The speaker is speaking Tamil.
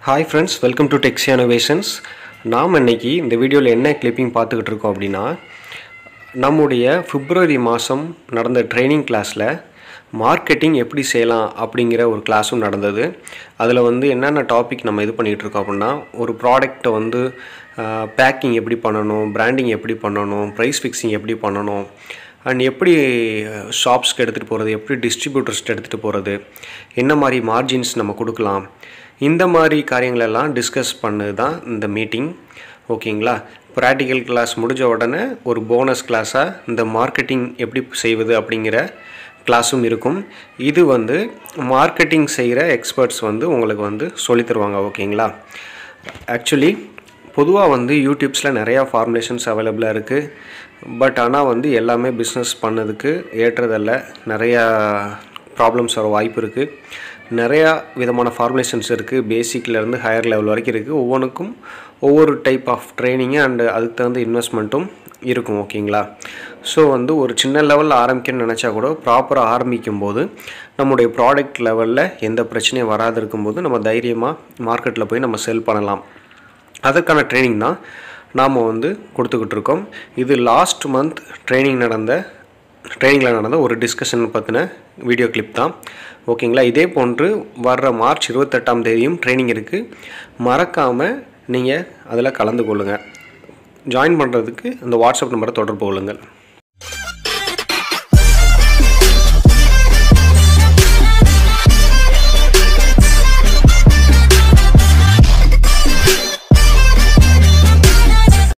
hi friends welcome to Texi Innovations நாம் இன்னைக்கு இந்த வீடியோவில் என்ன கிளிப்பிங் பார்த்துக்கிட்டு இருக்கோம் அப்படின்னா நம்முடைய பிப்ரவரி மாதம் நடந்த ட்ரைனிங் கிளாஸில் மார்க்கெட்டிங் எப்படி செய்யலாம் அப்படிங்கிற ஒரு கிளாஸும் நடந்தது அதில் வந்து என்னென்ன டாபிக் நம்ம இது பண்ணிகிட்டு இருக்கோம் அப்படின்னா ஒரு ப்ராடக்ட்டை வந்து பேக்கிங் எப்படி பண்ணணும் பிராண்டிங் எப்படி பண்ணணும் ப்ரைஸ் ஃபிக்ஸிங் எப்படி பண்ணணும் அண்ட் எப்படி ஷாப்ஸ்க்கு எடுத்துகிட்டு போகிறது எப்படி டிஸ்ட்ரிபியூட்டர்ஸ்க்கு எடுத்துகிட்டு போகிறது என்ன மாதிரி மார்ஜின்ஸ் நம்ம கொடுக்கலாம் இந்த மாதிரி காரியங்களெல்லாம் டிஸ்கஸ் பண்ணது தான் இந்த மீட்டிங் ஓகேங்களா ப்ராக்டிக்கல் கிளாஸ் முடிஞ்ச உடனே ஒரு போனஸ் கிளாஸாக இந்த மார்க்கெட்டிங் எப்படி செய்வது அப்படிங்கிற கிளாஸும் இருக்கும் இது வந்து மார்க்கெட்டிங் செய்கிற எக்ஸ்பர்ட்ஸ் வந்து உங்களுக்கு வந்து சொல்லித் தருவாங்க ஓகேங்களா ஆக்சுவலி பொதுவாக வந்து யூடியூப்ஸில் நிறையா ஃபார்முலேஷன்ஸ் அவைலபிளாக இருக்குது பட் ஆனால் வந்து எல்லாமே பிஸ்னஸ் பண்ணதுக்கு ஏற்றதல்ல நிறையா ப்ராப்ளம்ஸ் வர வாய்ப்பு இருக்குது நிறையா விதமான ஃபார்முலேஷன்ஸ் இருக்குது பேசிக்லேருந்து ஹையர் லெவல் வரைக்கும் இருக்குது ஒவ்வொன்றுக்கும் ஒவ்வொரு டைப் ஆஃப் ட்ரைனிங்கு அண்டு அதுக்கு தகுந்த இன்வெஸ்ட்மெண்ட்டும் இருக்கும் ஓகேங்களா ஸோ வந்து ஒரு சின்ன லெவலில் ஆரம்பிக்கணும்னு நினச்சா கூட ப்ராப்பராக ஆரம்பிக்கும் போது நம்முடைய ப்ராடக்ட் லெவலில் எந்த பிரச்சனையும் வராது இருக்கும்போது நம்ம தைரியமாக மார்க்கெட்டில் போய் நம்ம செல் பண்ணலாம் அதற்கான ட்ரைனிங் தான் நாம் வந்து கொடுத்துக்கிட்டு இருக்கோம் இது லாஸ்ட் மந்த் ட்ரைனிங் நடந்த ட்ரைனிங்கில் நடந்த ஒரு டிஸ்கஷன் பற்றின வீடியோ கிளிப் தான் ஓகேங்களா இதே போன்று வர்ற மார்ச் இருபத்தெட்டாம் தேதியும் ட்ரைனிங் இருக்குது மறக்காமல் நீங்கள் அதில் கலந்து கொள்ளுங்கள் ஜாயின் பண்ணுறதுக்கு இந்த வாட்ஸ்அப் நம்பரை தொடர்பு கொள்ளுங்கள்